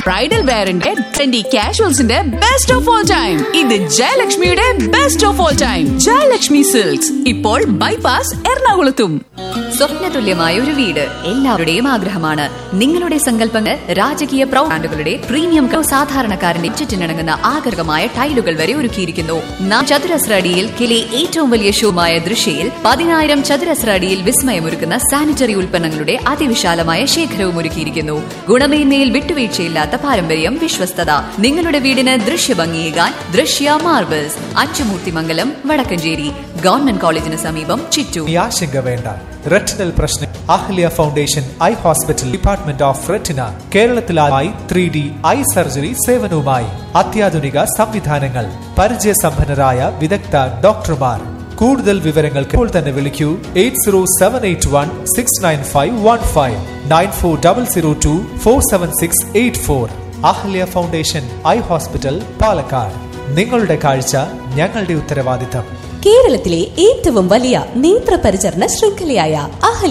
bridal വെയറിന്റെ trendy കാഷ്വൽസിന്റെ best of all time ഇത് ജയലക്ഷ്മിയുടെ best of all time Jayalakshmi silks ഇപ്പോൾ ബൈപാസ് എറണാകുളത്തും സ്വപ്നതുല്യമായ ഒരു വീട് എല്ലാവരുടെയും ആഗ്രഹമാണ് നിങ്ങളുടെ സങ്കല്പങ്ങൾ രാജകീയ ബ്രാൻഡുകളുടെ പ്രീമിയം ക- സാധാരണക്കാരന്റെ ചുറ്റിനിണങ്ങുന്ന ആകർഷകമായ ടൈലുകൾ വരെ ഒരുക്കിയിരിക്കുന്നു നാം ചതുരശ്ര അടിയിൽ കിലെ ഏറ്റവും വലിയ ഷോമായ ദൃശ്യയിൽ പതിനായിരം ചതുരശ്ര അടിയിൽ വിസ്മയമൊരുക്കുന്ന സാനിറ്ററി ഉൽപ്പന്നങ്ങളുടെ അതിവിശാലമായ ശേഖരവും ഒരുക്കിയിരിക്കുന്നു ഗുണമേന്മയിൽ വിട്ടുവീഴ്ചയില്ലാത്ത പാരമ്പര്യം വിശ്വസ്തത നിങ്ങളുടെ വീടിന് ദൃശ്യഭംഗിയേകാൻ ദൃശ്യ മാർബിൾസ് അച്ചുമൂർത്തിമംഗലം വടക്കഞ്ചേരി ഗവൺമെന്റ് കോളേജിന് സമീപം ചിറ്റൂർ ഈ ആശങ്ക വേണ്ട റെറ്റിനൽ പ്രശ്നം Ahalya foundation eye hospital department of retina കേരളത്തിലായി ത്രീ ഡി ഐ സർജറി സേവനവുമായി അത്യാധുനിക സംവിധാനങ്ങൾ പരിചയസമ്പന്നരായ വിദഗ്ധ ഡോക്ടർമാർ കൂടുതൽ വിവരങ്ങൾക്ക് ഇപ്പോൾ തന്നെ വിളിക്കൂ eight zero seven eight one six nine five one five nine four double zero two four seven six eight four Ahalya foundation eye hospital Palakkad നിങ്ങളുടെ കാഴ്ച ഞങ്ങളുടെ ഉത്തരവാദിത്തം കേരളത്തിലെ ഏറ്റവും വലിയ നേത്രപരിചരണ ശൃംഖലയായ അഹല്യ